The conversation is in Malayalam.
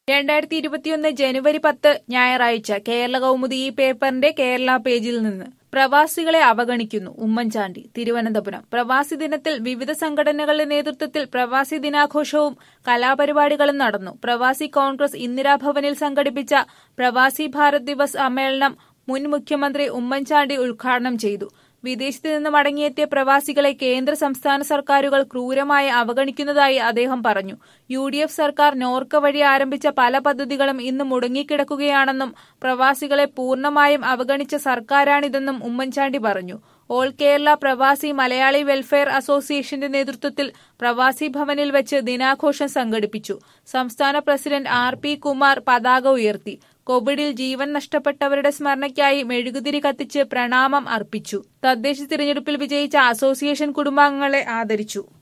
രണ്ടായിരത്തി ഇരുപത്തിയൊന്ന് ജനുവരി പത്ത് ഞായറാഴ്ച കേരള കൗമുദി ഈ പേപ്പറിന്റെ കേരള പേജിൽ നിന്ന് പ്രവാസികളെ അവഗണിക്കുന്നു ഉമ്മൻചാണ്ടി തിരുവനന്തപുരം പ്രവാസി ദിനത്തിൽ വിവിധ സംഘടനകളുടെ നേതൃത്വത്തിൽ പ്രവാസി ദിനാഘോഷവും കലാപരിപാടികളും നടന്നു പ്രവാസി കോൺഗ്രസ് ഇന്ദിരാഭവനിൽ സംഘടിപ്പിച്ച പ്രവാസി ഭാരത് ദിവസ് സമ്മേളനം മുൻ മുഖ്യമന്ത്രി ഉമ്മൻചാണ്ടി ഉദ്ഘാടനം ചെയ്തു വിദേശത്ത് നിന്ന് മടങ്ങിയെത്തിയ പ്രവാസികളെ കേന്ദ്ര സംസ്ഥാന സർക്കാരുകൾ ക്രൂരമായി അവഗണിക്കുന്നതായി അദ്ദേഹം പറഞ്ഞു യു ഡി എഫ് സർക്കാർ നോർക്ക വഴി ആരംഭിച്ച പല പദ്ധതികളും ഇന്ന് മുടങ്ങിക്കിടക്കുകയാണെന്നും പ്രവാസികളെ പൂർണ്ണമായും അവഗണിച്ച സർക്കാരാണിതെന്നും ഉമ്മൻചാണ്ടി പറഞ്ഞു ഓൾ കേരള പ്രവാസി മലയാളി വെൽഫെയർ അസോസിയേഷന്റെ നേതൃത്വത്തിൽ പ്രവാസി ഭവനിൽ വെച്ച് ദിനാഘോഷം സംഘടിപ്പിച്ചു സംസ്ഥാന പ്രസിഡന്റ് ആർ പി കുമാർ പതാക ഉയർത്തി കോവിഡിൽ ജീവൻ നഷ്ടപ്പെട്ടവരുടെ സ്മരണയ്ക്കായി മെഴുകുതിരി കത്തിച്ച് പ്രണാമം അർപ്പിച്ചു തദ്ദേശ തിരഞ്ഞെടുപ്പിൽ വിജയിച്ച അസോസിയേഷൻ കുടുംബാംഗങ്ങളെ ആദരിച്ചു